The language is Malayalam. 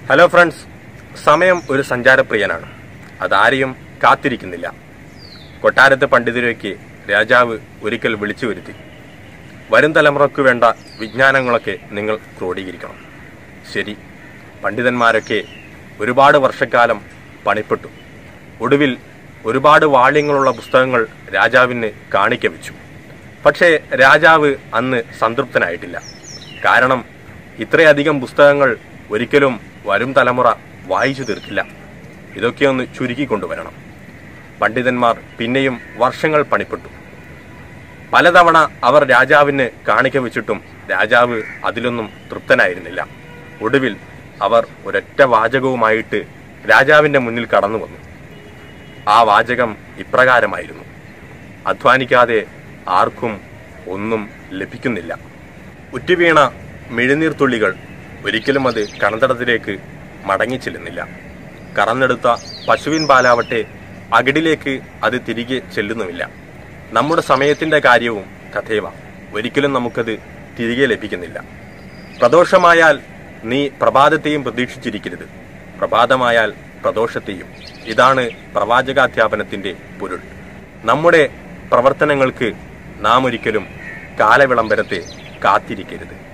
ഹലോ ഫ്രണ്ട്സ് സമയം ഒരു സഞ്ചാരപ്രിയനാണ് അതാരെയും കാത്തിരിക്കുന്നില്ല കൊട്ടാരത്തെ പണ്ഡിതരേക്ക് രാജാവ് ഒരിക്കൽ വിളിച്ചു വരുത്തി വരും തലമുറയ്ക്ക് വേണ്ട വിജ്ഞാനങ്ങളൊക്കെ നിങ്ങൾ ക്രോഡീകരിക്കണം ശരി പണ്ഡിതന്മാരൊക്കെ ഒരുപാട് വർഷക്കാലം പണിപ്പെട്ടു ഒടുവിൽ ഒരുപാട് വാള്യങ്ങളുള്ള പുസ്തകങ്ങൾ രാജാവിന് കാണിക്ക വെച്ചു പക്ഷേ രാജാവ് അന്ന് സംതൃപ്തനായിട്ടില്ല കാരണം ഇത്രയധികം പുസ്തകങ്ങൾ ഒരിക്കലും വരും തലമുറ വായിച്ചു തീർക്കില്ല ഇതൊക്കെ ഒന്ന് ചുരുക്കിക്കൊണ്ടുവരണം പണ്ഡിതന്മാർ പിന്നെയും വർഷങ്ങൾ പണിപ്പെട്ടു പലതവണ അവർ രാജാവിന് കാണിക്ക വെച്ചിട്ടും രാജാവ് അതിലൊന്നും തൃപ്തനായിരുന്നില്ല ഒടുവിൽ അവർ ഒരൊറ്റ വാചകവുമായിട്ട് രാജാവിന്റെ മുന്നിൽ കടന്നു വന്നു ആ വാചകം ഇപ്രകാരമായിരുന്നു അധ്വാനിക്കാതെ ആർക്കും ഒന്നും ലഭിക്കുന്നില്ല ഉറ്റുവീണ മിഴുനീർത്തുള്ളികൾ ഒരിക്കലും അത് കണതടത്തിലേക്ക് മടങ്ങിച്ചെല്ലുന്നില്ല കറന്നെടുത്ത പശുവിൻ പാലാവട്ടെ അകിടിലേക്ക് അത് തിരികെ ചെല്ലുന്നുമില്ല നമ്മുടെ സമയത്തിന്റെ കാര്യവും കഥേവ ഒരിക്കലും നമുക്കത് തിരികെ ലഭിക്കുന്നില്ല പ്രദോഷമായാൽ നീ പ്രഭാതത്തെയും പ്രതീക്ഷിച്ചിരിക്കരുത് പ്രഭാതമായാൽ പ്രദോഷത്തെയും ഇതാണ് പ്രവാചകാധ്യാപനത്തിന്റെ പൊരുൾ നമ്മുടെ പ്രവർത്തനങ്ങൾക്ക് നാം ഒരിക്കലും കാലവിളംബരത്തെ കാത്തിരിക്കരുത്